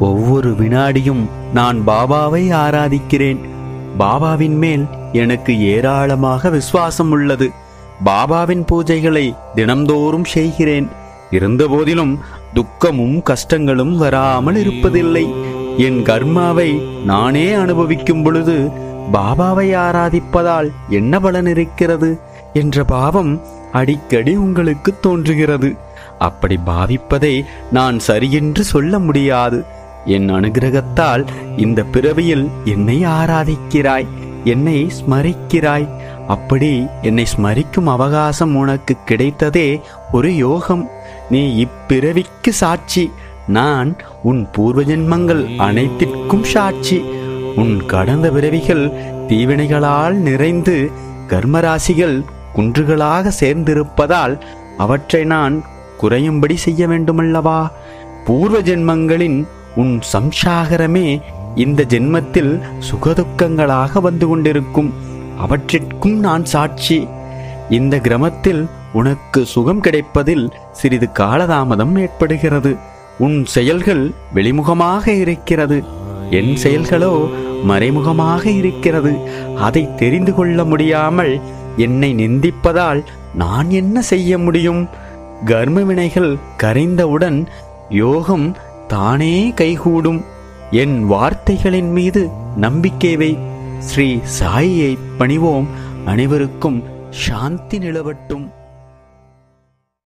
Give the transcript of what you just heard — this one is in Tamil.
ஒவ்வொரு வினாடியும் நான் பாபாவை ஆராதிக்கிறேன் பாபாவின் மேல் எனக்கு ஏராளமாக விசுவாசம் உள்ளது பாபாவின் பூஜைகளை தினம்தோறும் செய்கிறேன் இருந்தபோதிலும் துக்கமும் கஷ்டங்களும் வராமல் இருப்பதில்லை என் கர்மாவை நானே அனுபவிக்கும் பொழுது பாபாவை ஆராதிப்பதால் என்ன பலன் இருக்கிறது என்ற பாவம் அடிக்கடி உங்களுக்கு தோன்றுகிறது அப்படி பாவிப்பதை நான் சரியென்று சொல்ல முடியாது என் அனுகிரகத்தால் இந்த பிறவியில் என்னை ஆராதிக்கிறாய் என்னை ஸ்மரிக்கிறாய் அப்படி என்னை ஸ்மரிக்கும் அவகாசம் உனக்கு கிடைத்ததே ஒரு யோகம் நீ இப்பிறவிக்கு சாட்சி நான் உன் பூர்வ ஜென்மங்கள் அனைத்திற்கும் சாட்சி உன் கடந்த பிறவிகள் தீவினைகளால் நிறைந்து கர்மராசிகள் குன்றுகளாக சேர்ந்திருப்பதால் அவற்றை நான் குறையும்படி செய்ய வேண்டுமல்லவா பூர்வ ஜென்மங்களின் உன் சம்சாகரமே இந்த ஜென்மத்தில் சுகதுக்கங்களாக வந்து கொண்டிருக்கும் அவற்றிற்கும் நான் சாட்சி இந்த கிரமத்தில் உனக்கு சுகம் கிடைப்பதில் சிறிது காலதாமதம் ஏற்படுகிறது உன் செயல்கள் வெளிமுகமாக இருக்கிறது என் செயல்களோ மறைமுகமாக இருக்கிறது அதை தெரிந்து கொள்ள முடியாமல் என்னை நிந்திப்பதால் நான் என்ன செய்ய முடியும் கர்ம வினைகள் கரைந்தவுடன் யோகம் தானே கைகூடும் என் வார்த்தைகளின் மீது நம்பிக்கை வை ஸ்ரீ சாயியை பணிவோம் அனைவருக்கும் சாந்தி நிலவட்டும்